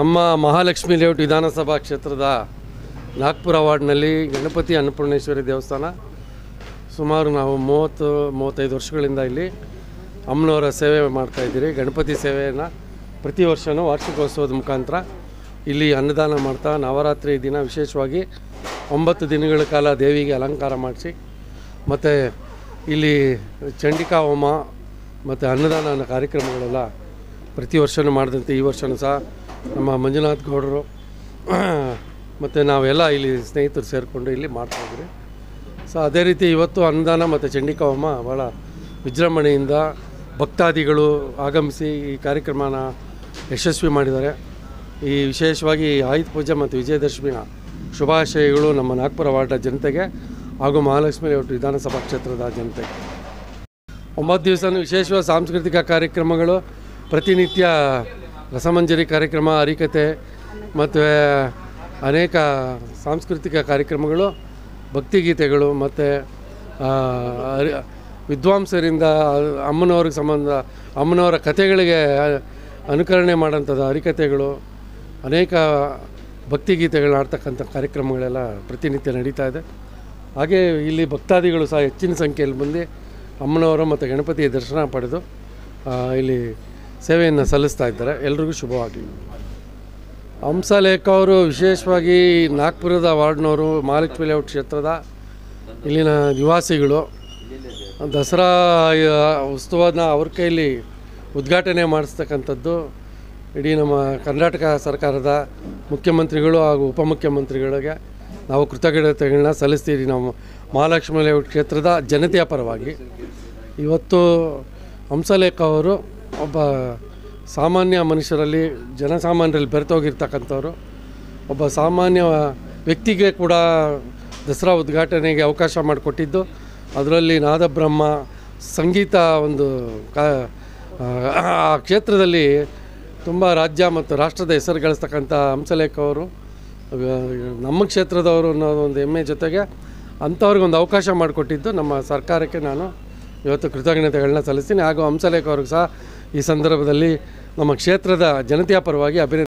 ನಮ್ಮ ಮಹಾಲಕ್ಷ್ಮಿ ಲೇಔಟ್ ವಿಧಾನಸಭಾ ಕ್ಷೇತ್ರದ ನಾಗ್ಪುರ ವಾರ್ಡ್ನಲ್ಲಿ ಗಣಪತಿ ಅನ್ನಪೂರ್ಣೇಶ್ವರಿ ದೇವಸ್ಥಾನ ಸುಮಾರು ನಾವು ಮೂವತ್ತು ಮೂವತ್ತೈದು ವರ್ಷಗಳಿಂದ ಇಲ್ಲಿ ಅಮ್ಮನವರ ಸೇವೆ ಮಾಡ್ತಾಯಿದ್ದೀರಿ ಗಣಪತಿ ಸೇವೆಯನ್ನು ಪ್ರತಿ ವರ್ಷವೂ ವಾರ್ಷಿಕೋತ್ಸವದ ಮುಖಾಂತರ ಇಲ್ಲಿ ಅನ್ನದಾನ ಮಾಡ್ತಾ ನವರಾತ್ರಿ ದಿನ ವಿಶೇಷವಾಗಿ ಒಂಬತ್ತು ದಿನಗಳ ಕಾಲ ದೇವಿಗೆ ಅಲಂಕಾರ ಮಾಡಿಸಿ ಮತ್ತು ಇಲ್ಲಿ ಚಂಡಿಕಾ ಹೋಮ ಮತ್ತು ಅನ್ನದಾನ ಅನ್ನೋ ಕಾರ್ಯಕ್ರಮಗಳೆಲ್ಲ ಪ್ರತಿ ವರ್ಷವೂ ಮಾಡಿದಂತೆ ಈ ವರ್ಷವೂ ಸಹ ನಮ್ಮ ಮಂಜುನಾಥ್ ಗೌಡರು ಮತ್ತು ನಾವೆಲ್ಲ ಇಲ್ಲಿ ಸ್ನೇಹಿತರು ಸೇರಿಕೊಂಡು ಇಲ್ಲಿ ಮಾಡ್ತಾಯಿದ್ರಿ ಸೊ ಅದೇ ರೀತಿ ಇವತ್ತು ಅನ್ನದಾನ ಮತ್ತು ಚಂಡಿಕಾ ಹೋಮ ಭಾಳ ವಿಜೃಂಭಣೆಯಿಂದ ಭಕ್ತಾದಿಗಳು ಆಗಮಿಸಿ ಈ ಕಾರ್ಯಕ್ರಮನ ಯಶಸ್ವಿ ಮಾಡಿದ್ದಾರೆ ಈ ವಿಶೇಷವಾಗಿ ಆಯುಧ ಪೂಜೆ ಮತ್ತು ವಿಜಯದಶಮಿಯ ಶುಭಾಶಯಗಳು ನಮ್ಮ ನಾಗ್ಪುರ ವಾರ್ಡ ಜನತೆಗೆ ಹಾಗೂ ಮಹಾಲಕ್ಷ್ಮಿ ಲೇಔಟ್ ವಿಧಾನಸಭಾ ಕ್ಷೇತ್ರದ ಜನತೆಗೆ ಒಂಬತ್ತು ದಿವಸನೂ ವಿಶೇಷವಾದ ಸಾಂಸ್ಕೃತಿಕ ಕಾರ್ಯಕ್ರಮಗಳು ಪ್ರತಿನಿತ್ಯ ರಸಮಂಜರಿ ಕಾರ್ಯಕ್ರಮ ಹರಿಕತೆ ಮತ್ತು ಅನೇಕ ಸಾಂಸ್ಕೃತಿಕ ಕಾರ್ಯಕ್ರಮಗಳು ಭಕ್ತಿಗೀತೆಗಳು ಮತ್ತು ವಿದ್ವಾಂಸರಿಂದ ಅಮ್ಮನವ್ರಿಗೆ ಸಂಬಂಧ ಅಮ್ಮನವರ ಕಥೆಗಳಿಗೆ ಅನುಕರಣೆ ಮಾಡೋಂಥದ್ದು ಹರಿಕತೆಗಳು ಅನೇಕ ಭಕ್ತಿಗೀತೆಗಳನ್ನ ಆಡ್ತಕ್ಕಂಥ ಕಾರ್ಯಕ್ರಮಗಳೆಲ್ಲ ಪ್ರತಿನಿತ್ಯ ನಡೀತಾ ಇದೆ ಹಾಗೆ ಇಲ್ಲಿ ಭಕ್ತಾದಿಗಳು ಸಹ ಹೆಚ್ಚಿನ ಸಂಖ್ಯೆಯಲ್ಲಿ ಬಂದು ಅಮ್ಮನವರ ಮತ್ತು ಗಣಪತಿಯ ದರ್ಶನ ಪಡೆದು ಆ, ಇಲ್ಲಿ ಸೇವೆಯನ್ನು ಸಲ್ಲಿಸ್ತಾ ಇದ್ದಾರೆ ಎಲ್ರಿಗೂ ಶುಭವಾಗಲಿ ಹಂಸಲೇಖ ಅವರು ವಿಶೇಷವಾಗಿ ನಾಗ್ಪುರದ ವಾರ್ಡ್ನವರು ಮಹಾಲಕ್ಷ್ಮಿ ಲೇಔಟ್ ಕ್ಷೇತ್ರದ ಇಲ್ಲಿನ ನಿವಾಸಿಗಳು ದಸರಾ ಆ, ಉತ್ಸವನ ಅವ್ರ ಕೈಲಿ ಉದ್ಘಾಟನೆ ಮಾಡಿಸ್ತಕ್ಕಂಥದ್ದು ಇಡೀ ನಮ್ಮ ಕರ್ನಾಟಕ ಸರ್ಕಾರದ ಮುಖ್ಯಮಂತ್ರಿಗಳು ಹಾಗೂ ಉಪಮುಖ್ಯಮಂತ್ರಿಗಳಿಗೆ ನಾವು ಕೃತಜ್ಞತೆಗಳನ್ನ ಸಲ್ಲಿಸ್ತೀವಿ ನಾವು ಮಹಾಲಕ್ಷ್ಮಿ ಲೇಔಟ್ ಕ್ಷೇತ್ರದ ಜನತೆಯ ಪರವಾಗಿ ಇವತ್ತು ಹಂಸಲೇಖ ಅವರು ಒಬ್ಬ ಸಾಮಾನ್ಯ ಮನುಷ್ಯರಲ್ಲಿ ಜನಸಾಮಾನ್ಯರಲ್ಲಿ ಬೆರೆತೋಗಿರ್ತಕ್ಕಂಥವ್ರು ಒಬ್ಬ ಸಾಮಾನ್ಯ ವ್ಯಕ್ತಿಗೆ ಕೂಡ ದಸರಾ ಉದ್ಘಾಟನೆಗೆ ಅವಕಾಶ ಮಾಡಿಕೊಟ್ಟಿದ್ದು ಅದರಲ್ಲಿ ನಾದಬ್ರಹ್ಮ ಸಂಗೀತ ಒಂದು ಕಾ ಆ ಕ್ಷೇತ್ರದಲ್ಲಿ ತುಂಬ ರಾಜ್ಯ ಮತ್ತು ರಾಷ್ಟ್ರದ ಹೆಸರು ಗಳಿಸ್ತಕ್ಕಂಥ ಹಂಸಲೇಖ ಅವರು ಅಹ್, ನಮ್ಮ ಕ್ಷೇತ್ರದವರು ಅನ್ನೋ ಒಂದು ಹೆಮ್ಮೆ ಜೊತೆಗೆ ಅಂಥವ್ರಿಗೊಂದು ಅವಕಾಶ ಮಾಡಿಕೊಟ್ಟಿದ್ದು ನಮ್ಮ ಸರ್ಕಾರಕ್ಕೆ ನಾನು ಇವತ್ತು ಕೃತಜ್ಞತೆಗಳನ್ನ ಸಲ್ಲಿಸ್ತೀನಿ ಹಾಗೂ ಹಂಸಲೇಖ ಅವ್ರಿಗೆ ಸಹ ಈ ಸಂದರ್ಭದಲ್ಲಿ ನಮ್ಮ ಕ್ಷೇತ್ರದ ಜನತೆಯ ಪರವಾಗಿ ಅಭಿನಂದನೆ